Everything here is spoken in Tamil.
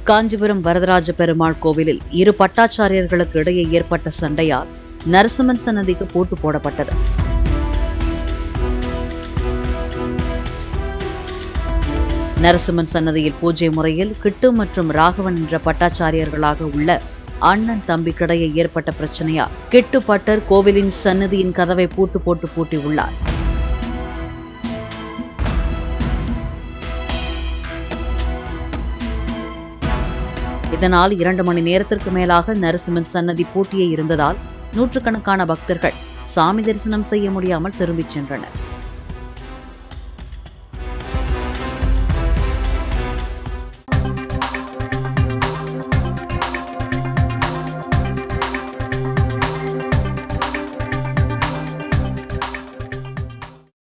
காஞ்சிபுரம் வரதராஜ பெருமாள் கோவிலில் இரு பட்டாச்சாரியர்களுக்கு இடையே ஏற்பட்ட சண்டையால் நரசிம்மன் சன்னதிக்கு பூட்டு போடப்பட்டது நரசிம்மன் சன்னதியில் பூஜை முறையில் கிட்டு மற்றும் ராகவன் என்ற பட்டாச்சாரியர்களாக உள்ள அண்ணன் தம்பிக்கிடையே ஏற்பட்ட பிரச்சனையால் கிட்டு பட்டர் கோவிலின் சன்னதியின் கதவை பூட்டு போட்டு பூட்டியுள்ளார் இதனால் இரண்டு மணி நேரத்திற்கு மேலாக நரசிம்மன் சன்னதி பூட்டியே இருந்ததால் நூற்றுக்கணக்கான பக்தர்கள் சாமி தரிசனம் செய்ய முடியாமல் திரும்பிச் சென்றனர்